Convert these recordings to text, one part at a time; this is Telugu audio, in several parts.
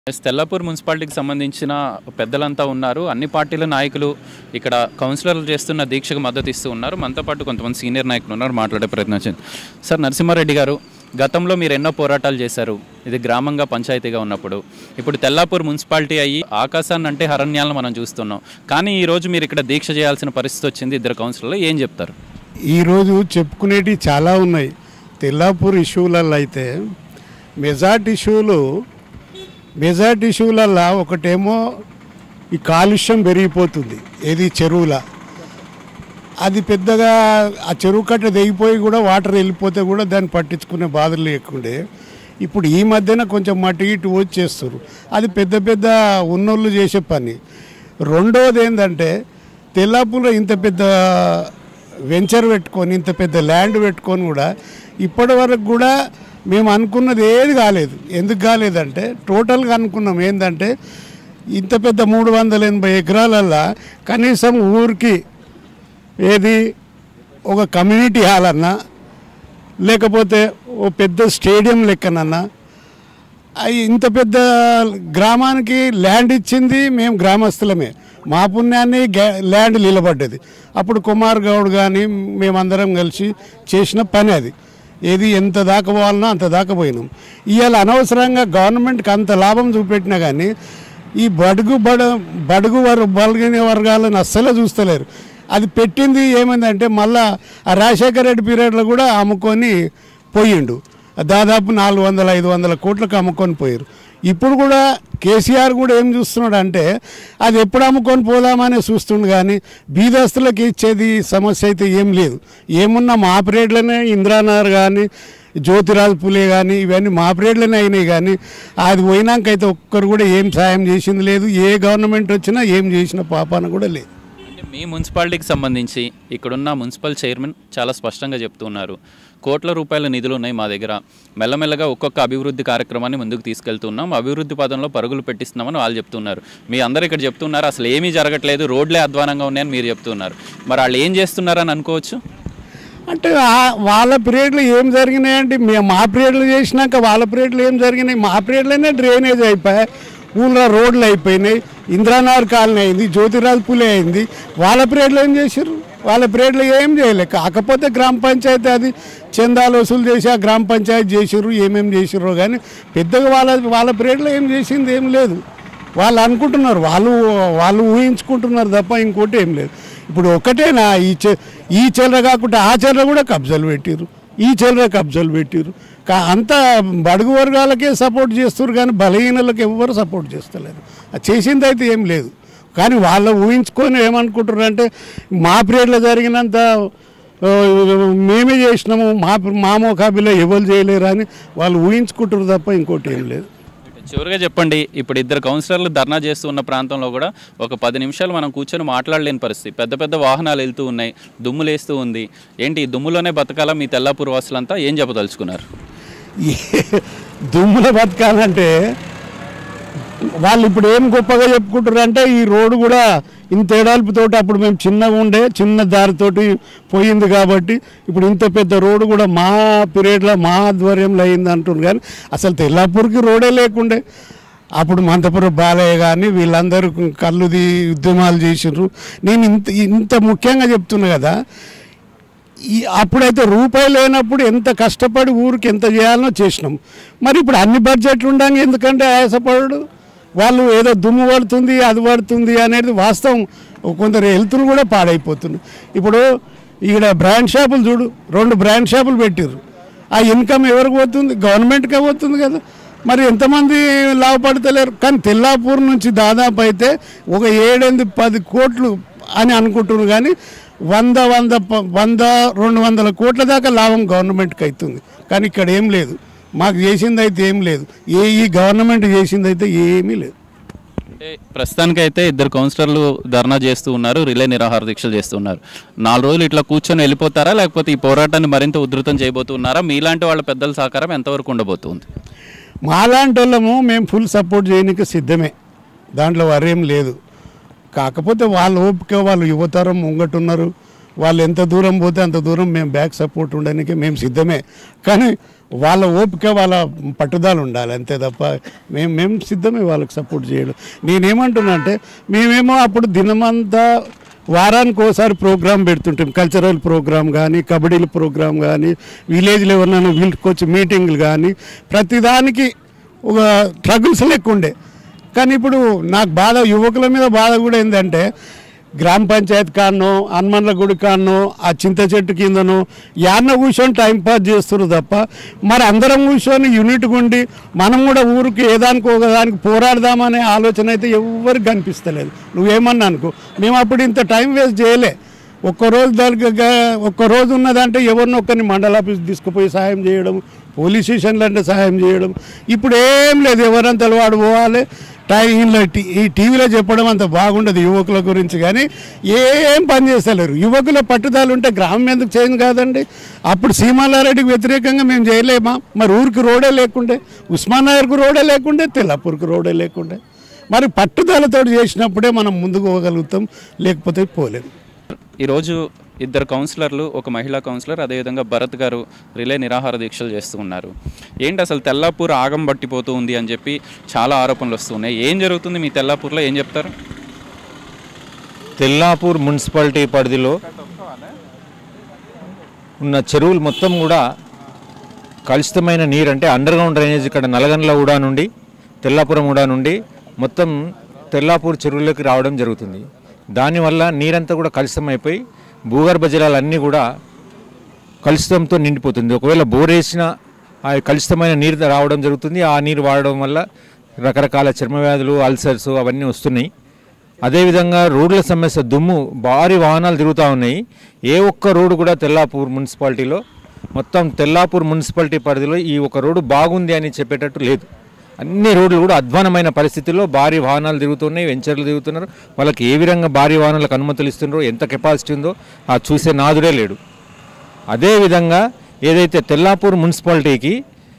ఎస్, తెల్లాపూర్ మున్సిపాలిటీకి సంబంధించిన పెద్దలంతా ఉన్నారు అన్ని పార్టీల నాయకులు ఇక్కడ కౌన్సిలర్లు చేస్తున్న దీక్షకు మద్దతు ఇస్తూ ఉన్నారు మనతో పాటు కొంతమంది సీనియర్ నాయకులు ఉన్నారు మాట్లాడే ప్రయత్నం చేయండి సార్ నరసింహారెడ్డి గారు గతంలో మీరు ఎన్నో పోరాటాలు చేశారు ఇది గ్రామంగా పంచాయతీగా ఉన్నప్పుడు ఇప్పుడు తెల్లాపూర్ మున్సిపాలిటీ అయ్యి ఆకాశాన్ని అంటే అరణ్యాలను మనం చూస్తున్నాం కానీ ఈ రోజు మీరు ఇక్కడ దీక్ష చేయాల్సిన పరిస్థితి వచ్చింది ఇద్దరు కౌన్సిలర్లు ఏం చెప్తారు ఈరోజు చెప్పుకునేటివి చాలా ఉన్నాయి తెల్లాపూర్ ఇష్యూలలో అయితే మెజార్ట్ ఇష్యూలు మెజార్ట్ ఇష్యూలల్లో ఒకటేమో ఈ కాలుష్యం పెరిగిపోతుంది ఏది చెరువుల అది పెద్దగా ఆ చెరువు కట్ట తెగిపోయి కూడా వాటర్ వెళ్ళిపోతే కూడా దాన్ని పట్టించుకునే బాధలు లేకుండే ఇప్పుడు ఈ మధ్యన కొంచెం మట్టి ఇటు వచ్చేస్తారు అది పెద్ద పెద్ద ఉన్నోళ్ళు చేసే పని రెండోది ఏంటంటే తెల్లాపూర్లో ఇంత పెద్ద వెంచర్ పెట్టుకొని ఇంత పెద్ద ల్యాండ్ పెట్టుకొని కూడా ఇప్పటి వరకు కూడా మేము అనుకున్నది ఏది కాలేదు ఎందుకు కాలేదంటే టోటల్గా అనుకున్నాం ఏంటంటే ఇంత పెద్ద మూడు వందల ఎనభై ఎకరాలల్లో కనీసం ఊరికి ఏది ఒక కమ్యూనిటీ హాల్ అన్నా లేకపోతే ఓ పెద్ద స్టేడియం లెక్కనన్నా అయి ఇంత పెద్ద గ్రామానికి ల్యాండ్ ఇచ్చింది మేము గ్రామస్తులమే మా పుణ్యాన్ని గ్యా- ల్యాండ్ నిలబడ్డది అప్పుడు కుమార్ గౌడ్ కానీ మేమందరం కలిసి చేసిన పని అది ఏది ఎంత దాకా పోవాలనో అంత దాకా పోయినాం ఇవాళ అనవసరంగా గవర్నమెంట్కి అంత లాభం చూపెట్టినా కానీ ఈ బడుగు బడ బడుగు వర్ బలిగిన వర్గాలను అస్సలే చూస్తలేరు అది పెట్టింది ఏమైందంటే మళ్ళా ఆ రాజశేఖర రెడ్డి పీరియడ్లో కూడా అమ్ముకొని పోయిండు దాదాపు నాలుగు వందల ఐదు వందల కోట్లకు అమ్ముకొని పోయారు ఇప్పుడు కూడా కేసీఆర్ కూడా ఏం చూస్తున్నాడు అంటే అది ఎప్పుడు అమ్ముకొని పోదామని చూస్తుండు కానీ బీదస్తులకు ఇచ్చేది సమస్య అయితే ఏం లేదు ఏమున్నా మా పీరియడ్లోనే ఇందిరానగర్ కానీ జ్యోతిరాజ్ పులే కానీ ఇవన్నీ మా పీరియడ్లోనే అయినాయి కానీ అది పోయినాక అయితే ఒక్కరు కూడా ఏం సాయం చేసింది లేదు ఏ గవర్నమెంట్ వచ్చినా ఏం చేసిన పాపాన కూడా లేదు అంటే మీ మున్సిపాలిటీకి సంబంధించి ఇక్కడున్న మున్సిపల్ చైర్మన్ చాలా స్పష్టంగా చెప్తున్నారు కోట్ల రూపాయల నిధులు ఉన్నాయి మా దగ్గర మెల్లమెల్లగా ఒక్కొక్క అభివృద్ధి కార్యక్రమాన్ని ముందుకు తీసుకెళ్తున్నాం అభివృద్ధి పదంలో పరుగులు పెట్టిస్తున్నామని వాళ్ళు చెప్తున్నారు మీ అందరు ఇక్కడ చెప్తున్నారు అసలు ఏమీ జరగట్లేదు రోడ్లే అధ్వానంగా ఉన్నాయని మీరు చెప్తున్నారు మరి వాళ్ళు ఏం చేస్తున్నారని అనుకోవచ్చు అంటే ఆ- వాళ్ళ పీరియడ్లో ఏం జరిగినాయంటే మేము మా పీరియడ్లో చేసినాక వాళ్ళ పీరియడ్లో ఏం జరిగినాయి మా పీరియడ్లోనే డ్రైనేజ్ అయిపోయాయి ఊళ్ళో రోడ్లు అయిపోయినాయి ఇంద్రానగర్ కాలనీ అయింది జ్యోతిరాజ్ పులే అయింది వాళ్ళ పీరియడ్లో ఏం చేశారు వాళ్ళ పీరియడ్లో ఏం చేయలే కాకపోతే గ్రామ పంచాయతీ అది చందాలు వసూలు చేసి ఆ గ్రామ పంచాయతీ చేసిర్రు ఏమేమి చేసిర్రో కానీ పెద్దగా వాళ్ళ వాళ్ళ పీరియడ్లో ఏం చేసింది ఏం లేదు వాళ్ళు అనుకుంటున్నారు వాళ్ళు వాళ్ళు ఊహించుకుంటున్నారు తప్ప ఇంకోటి ఏం లేదు ఇప్పుడు ఒకటేనా ఈ చె ఈ చిల్లర కాకుండా ఆ చిల్లర కూడా కబ్జాలు పెట్టిర్రు ఈ చిల్లర కబ్జాలు పెట్టిర్రు కా అంతా బడుగు వర్గాలకే సపోర్ట్ చేస్తారు కానీ బలహీనలకు ఎవ్వరు సపోర్ట్ చేస్తలేరు అది చేసింది అయితే ఏం లేదు కానీ వాళ్ళు ఊహించుకొని ఏమనుకుంటారు అంటే మా పీరియడ్లో జరిగినంత ఆ, మేమే చేసినాము మా మా మోకాబిలో ఎవరు చేయలేరు అని వాళ్ళు ఊహించుకుంటారు తప్ప ఇంకోటి ఏం లేదు చివరిగా చెప్పండి ఇప్పుడు ఇద్దరు కౌన్సిలర్లు ధర్నా చేస్తూ ఉన్న ప్రాంతంలో కూడా ఒక పది నిమిషాలు మనం కూర్చొని మాట్లాడలేని పరిస్థితి పెద్ద పెద్ద వాహనాలు వెళ్తూ ఉన్నాయి దుమ్ము లేస్తూ ఉంది ఏంటి ఈ దుమ్ములోనే బతకాలా మీ తెల్లాపూర్ వాసులంతా ఏం చెప్పదలుచుకున్నారు ఈ దుమ్ముల బతకాలంటే వాళ్ళు ఇప్పుడు ఏం గొప్పగా చెప్పుకుంటారు అంటే ఈ రోడ్డు కూడా ఇంత ఎడాల్పుతోటి అప్పుడు మేము చిన్నగా ఉండే చిన్న దారితోటి పోయింది కాబట్టి ఇప్పుడు ఇంత పెద్ద రోడ్డు కూడా మా పీరియడ్లో మా ఆధ్వర్యంలో అయింది అంటున్నారు కానీ అసలు తెల్లాపూర్కి రోడే లేకుండే అప్పుడు మంతపురం బాలయ్య కానీ వీళ్ళందరూ కళ్ళుది ఉద్యమాలు చేసిండ్రు నేను ఇంత ఇంత ముఖ్యంగా చెప్తున్నా కదా ఈ అప్పుడైతే రూపాయి లేనప్పుడు ఎంత కష్టపడి ఊరికి ఎంత చేయాలనో చేసినాం మరి ఇప్పుడు అన్ని బడ్జెట్లు ఉండంగా ఎందుకంటే ఆయాసపడు వాళ్ళు ఏదో దుమ్ము పడుతుంది అది పడుతుంది అనేది వాస్తవం కొందరు హెల్త్లు కూడా పాడైపోతున్నాయి ఇప్పుడు ఇక్కడ బ్రాండ్ షాపులు చూడు రెండు బ్రాండ్ షాపులు పెట్టిర్రు ఆ ఇన్కమ్ ఎవరికి పోతుంది గవర్నమెంట్కే పోతుంది కదా మరి ఎంతమంది లాభపడతలేరు కానీ తెల్లాపూర్ నుంచి దాదాపు అయితే ఒక ఏడెనిమిది పది కోట్లు అని అనుకుంటున్నారు కానీ వంద వంద ప- వంద రెండు వందల కోట్ల దాకా లాభం గవర్నమెంట్కి అవుతుంది కానీ ఇక్కడ ఏం లేదు మాకు చేసింది అయితే ఏం లేదు ఏ ఈ గవర్నమెంట్ చేసింది అయితే ఏమీ లేదు అంటే ప్రస్తుతానికైతే ఇద్దరు కౌన్సిలర్లు ధర్నా చేస్తూ ఉన్నారు రిలే నిరాహార దీక్షలు చేస్తున్నారు నాలుగు రోజులు ఇట్లా కూర్చొని వెళ్ళిపోతారా లేకపోతే ఈ పోరాటాన్ని మరింత ఉధృతం చేయబోతున్నారా మీలాంటి వాళ్ళ పెద్దల సహకారం ఎంతవరకు ఉండబోతుంది మాలాంటి వాళ్ళము మేము ఫుల్ సపోర్ట్ చేయడానికి సిద్ధమే దాంట్లో వరేం లేదు కాకపోతే వాళ్ళ ఓపిక వాళ్ళు యువతరం ముంగటున్నారు వాళ్ళు ఎంత దూరం పోతే అంత దూరం మేము బ్యాక్ సపోర్ట్ ఉండడానికి మేము సిద్ధమే కానీ వాళ్ళ ఓపిక వాళ్ళ పట్టుదల ఉండాలి అంతే తప్ప మేము మేము సిద్ధమే వాళ్ళకి సపోర్ట్ చేయడం నేనేమంటున్నా అంటే మేమేమో అప్పుడు దినమంతా వారానికి ఒకసారి ప్రోగ్రామ్ పెడుతుంటాం కల్చరల్ ప్రోగ్రామ్ కానీ కబడ్డీల ప్రోగ్రామ్ కానీ విలేజ్ లెవెల్ వీళ్ళకి వచ్చి మీటింగ్లు కానీ ప్రతిదానికి ఒక స్ట్రగుల్స్ లెక్క ఉండే కానీ ఇప్పుడు నాకు బాధ యువకుల మీద బాధ కూడా ఏంటంటే గ్రామ పంచాయత్ కాడనో హనుమన్ల గుడి కాడనో ఆ చింత చెట్టు కిందనో యాన్న కూర్చొని టైం పాస్ చేస్తున్నారు తప్ప మరి అందరం కూర్చొని యూనిట్గా ఉండి మనం కూడా ఊరికి ఏదానికి ఒక దానికి పోరాడదామనే ఆలోచన అయితే ఎవరికి కనిపిస్తలేదు నువ్వేమన్నా అనుకో మేము అప్పుడు ఇంత టైం వేస్ట్ చేయలే ఒక్కరోజు దానికి గా- ఒక్క రోజు ఉన్నదంటే ఎవరినో ఒక్కరిని మండల ఆఫీస్ తీసుకుపోయి సహాయం చేయడం పోలీస్ స్టేషన్లు అంటే సహాయం చేయడం ఇప్పుడు ఏం లేదు ఎవరంతా వాడు పోవాలి టైంలో టీ- ఈ టీవీలో చెప్పడం అంత బాగుండదు యువకుల గురించి కానీ ఏం పని చేస్తలేరు యువకుల పట్టుదల ఉంటే గ్రామం ఎందుకు చేంజ్ కాదండి అప్పుడు సీమాలారెడ్డికి వ్యతిరేకంగా మేము చేయలేమా మరి ఊరికి రోడే లేకుండే ఉస్మాన్ నగర్కు రోడే లేకుండే తెల్లాపూర్కి రోడే లేకుండే మరి పట్టుదలతో చేసినప్పుడే మనం ముందుకు పోగలుగుతాం లేకపోతే పోలేము ఈరోజు ఇద్దరు కౌన్సిలర్లు ఒక మహిళా కౌన్సిలర్ అదేవిధంగా భరత్ గారు రిలే నిరాహార దీక్షలు చేస్తూ ఉన్నారు ఏంటి అసలు తెల్లాపూర్ ఆగం పట్టిపోతూ ఉంది అని చెప్పి చాలా ఆరోపణలు వస్తున్నాయి ఏం జరుగుతుంది మీ తెల్లాపూర్లో ఏం చెప్తారు తెల్లాపూర్ మున్సిపాలిటీ పరిధిలో ఉన్న చెరువులు మొత్తం కూడా కలుషితమైన నీరు అంటే అండర్ గ్రౌండ్ డ్రైనేజ్ ఇక్కడ నలగండ్ల కూడా నుండి తెల్లాపురం కూడా నుండి మొత్తం తెల్లాపూర్ చెరువులోకి రావడం జరుగుతుంది దానివల్ల నీరంతా కూడా కలుషితమైపోయి భూగర్భ జలాలన్నీ కూడా కలుషితంతో నిండిపోతుంది ఒకవేళ బోర్ వేసిన ఆ కలుషితమైన నీరు రావడం జరుగుతుంది ఆ నీరు వాడడం వల్ల రకరకాల చర్మ వ్యాధులు అల్సర్స్ అవన్నీ వస్తున్నాయి అదేవిధంగా రోడ్ల సమస్య దుమ్ము భారీ వాహనాలు తిరుగుతూ ఉన్నాయి ఏ ఒక్క రోడ్డు కూడా తెల్లాపూర్ మున్సిపాలిటీలో మొత్తం తెల్లాపూర్ మున్సిపాలిటీ పరిధిలో ఈ ఒక రోడ్డు బాగుంది అని చెప్పేటట్టు లేదు అన్ని రోడ్లు కూడా అధ్వానమైన పరిస్థితుల్లో భారీ వాహనాలు తిరుగుతున్నాయి వెంచర్లు తిరుగుతున్నారు వాళ్ళకి ఏ విధంగా భారీ వాహనాలకు అనుమతులు ఇస్తున్నారో ఎంత కెపాసిటీ ఉందో ఆ చూసే నాదుడే లేడు అదేవిధంగా ఏదైతే తెల్లాపూర్ మున్సిపాలిటీకి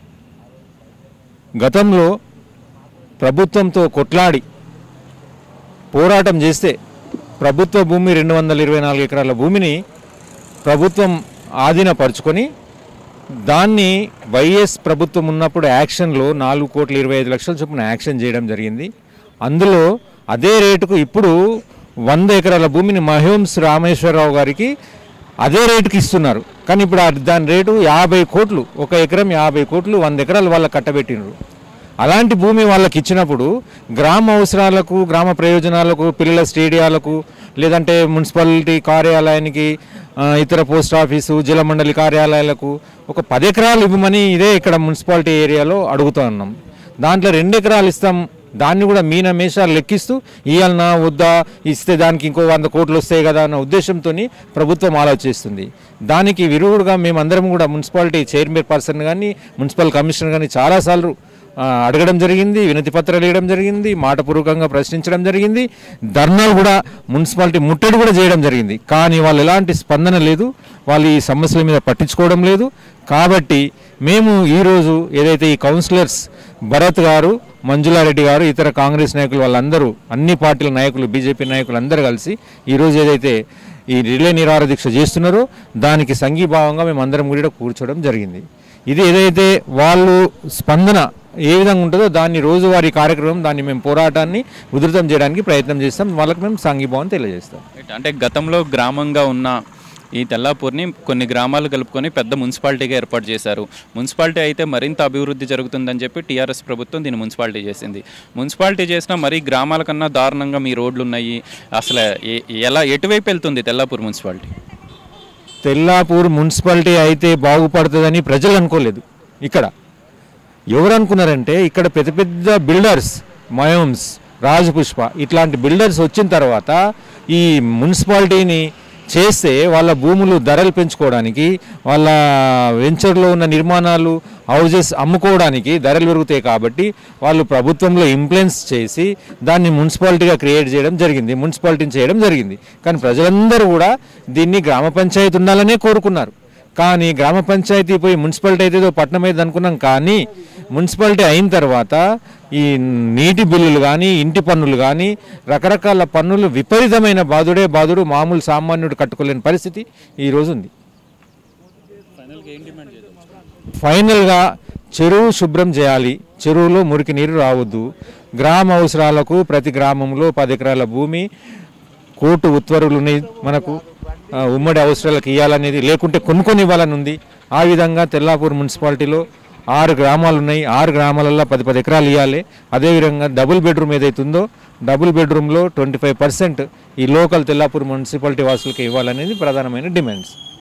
గతంలో ప్రభుత్వంతో కొట్లాడి పోరాటం చేస్తే ప్రభుత్వ భూమి రెండు వందల ఇరవై నాలుగు ఎకరాల భూమిని ప్రభుత్వం ఆధీనపరుచుకొని దాన్ని వైఎస్ ప్రభుత్వం ఉన్నప్పుడు యాక్షన్లో నాలుగు కోట్ల ఇరవై ఐదు లక్షల చొప్పున యాక్షన్ చేయడం జరిగింది అందులో అదే రేటుకు ఇప్పుడు వంద ఎకరాల భూమిని మహోమ్స్ రామేశ్వరరావు గారికి అదే రేటుకి ఇస్తున్నారు కానీ ఇప్పుడు ఆ- దాని రేటు యాభై కోట్లు ఒక ఎకరం యాభై కోట్లు వంద ఎకరాలు వాళ్ళకి కట్టబెట్టినారు అలాంటి భూమి వాళ్ళకి ఇచ్చినప్పుడు గ్రామ అవసరాలకు గ్రామ ప్రయోజనాలకు పిల్లల స్టేడియాలకు లేదంటే మున్సిపాలిటీ కార్యాలయానికి ఆ, ఇతర పోస్ట్ ఆఫీసు జలమండలి కార్యాలయాలకు ఒక పది ఎకరాలు ఇవ్వమని ఇదే ఇక్కడ మున్సిపాలిటీ ఏరియాలో అడుగుతా ఉన్నాం దాంట్లో రెండు ఎకరాలు ఇస్తాం దాన్ని కూడా మీన మేషాలు లెక్కిస్తూ ఇవ్వాలన్నా వద్దా ఇస్తే దానికి ఇంకో వంద కోట్లు వస్తాయి కదా అన్న ఉద్దేశంతో ప్రభుత్వం ఆలోచిస్తుంది దానికి విరుగుడుగా మేమందరం కూడా మున్సిపాలిటీ చైర్మన్ పర్సన్ కానీ మున్సిపల్ కమిషనర్ కానీ చాలాసార్లు ఆ, అడగడం జరిగింది వినతి పత్రాలు ఇవ్వడం జరిగింది మాటపూర్వకంగా ప్రశ్నించడం జరిగింది ధర్నాలు కూడా మున్సిపాలిటీ ముట్టడి కూడా చేయడం జరిగింది కానీ వాళ్ళు ఎలాంటి స్పందన లేదు వాళ్ళు ఈ సమస్యల మీద పట్టించుకోవడం లేదు కాబట్టి మేము ఈరోజు ఏదైతే ఈ కౌన్సిలర్స్ భరత్ గారు మంజులారెడ్డి గారు ఇతర కాంగ్రెస్ నాయకులు వాళ్ళందరూ అన్ని పార్టీల నాయకులు బీజేపీ నాయకులు అందరూ కలిసి ఈరోజు ఏదైతే ఈ రిలే నిరాహార దీక్ష చేస్తున్నారో దానికి సంఘీభావంగా మేము అందరం కూడా కూర్చోవడం జరిగింది ఇది ఏదైతే వాళ్ళు స్పందన ఏ విధంగా ఉంటుందో దాన్ని రోజువారీ కార్యక్రమం దాన్ని మేము పోరాటాన్ని ఉధృతం చేయడానికి ప్రయత్నం చేస్తాం వాళ్ళకి మేము సంఘీభావం తెలియజేస్తాం అంటే గతంలో గ్రామంగా ఉన్న ఈ తెల్లాపూర్ని కొన్ని గ్రామాలు కలుపుకొని పెద్ద మున్సిపాలిటీగా ఏర్పాటు చేశారు మున్సిపాలిటీ అయితే మరింత అభివృద్ధి జరుగుతుందని చెప్పి టీఆర్ఎస్ ప్రభుత్వం దీన్ని మున్సిపాలిటీ చేసింది మున్సిపాలిటీ చేసినా మరీ గ్రామాల కన్నా దారుణంగా మీ రోడ్లు ఉన్నాయి అసలు ఏ- ఎలా ఎటువైపు వెళ్తుంది తెల్లాపూర్ మున్సిపాలిటీ తెల్లాపూర్ మున్సిపాలిటీ అయితే బాగుపడుతుందని ప్రజలు అనుకోలేదు ఇక్కడ ఎవరు అనుకున్నారంటే ఇక్కడ పెద్ద పెద్ద బిల్డర్స్ మయోమ్స్ రాజపుష్ప ఇట్లాంటి బిల్డర్స్ వచ్చిన తర్వాత ఈ మున్సిపాలిటీని చేస్తే వాళ్ళ భూములు ధరలు పెంచుకోవడానికి వాళ్ళ వెంచర్లో ఉన్న నిర్మాణాలు హౌజెస్ అమ్ముకోవడానికి ధరలు పెరుగుతాయి కాబట్టి వాళ్ళు ప్రభుత్వంలో ఇంప్లెన్స్ చేసి దాన్ని మున్సిపాలిటీగా క్రియేట్ చేయడం జరిగింది మున్సిపాలిటీని చేయడం జరిగింది కానీ ప్రజలందరూ కూడా దీన్ని గ్రామ పంచాయతీ ఉండాలనే కోరుకున్నారు కానీ గ్రామ పంచాయతీ పోయి మున్సిపాలిటీ అయితే ఏదో పట్టణం అయితే అనుకున్నాం కానీ మున్సిపాలిటీ అయిన తర్వాత ఈ నీటి బిల్లులు కానీ ఇంటి పన్నులు కానీ రకరకాల పన్నులు విపరీతమైన బాధుడే బాధుడు మామూలు సామాన్యుడు కట్టుకోలేని పరిస్థితి ఈరోజు ఉంది ఫైనల్గా చెరువు శుభ్రం చేయాలి చెరువులో మురికి నీరు రావద్దు గ్రామ అవసరాలకు ప్రతి గ్రామంలో పది ఎకరాల భూమి కోర్టు ఉత్తర్వులు ఉన్నాయి మనకు ఆ, ఉమ్మడి అవసరాలకు ఇవ్వాలనేది లేకుంటే కొనుక్కొని ఇవ్వాలని ఉంది ఆ విధంగా తెల్లాపూర్ మున్సిపాలిటీలో ఆరు గ్రామాలు ఉన్నాయి ఆరు గ్రామాలలో పది పది ఎకరాలు ఇవ్వాలి అదేవిధంగా డబుల్ బెడ్రూమ్ ఏదైతే ఉందో డబుల్ బెడ్రూమ్లో ట్వంటీ ఫైవ్ పర్సెంట్ ఈ లోకల్ తెల్లాపూర్ మున్సిపాలిటీ వాసులకి ఇవ్వాలనేది ప్రధానమైన డిమాండ్స్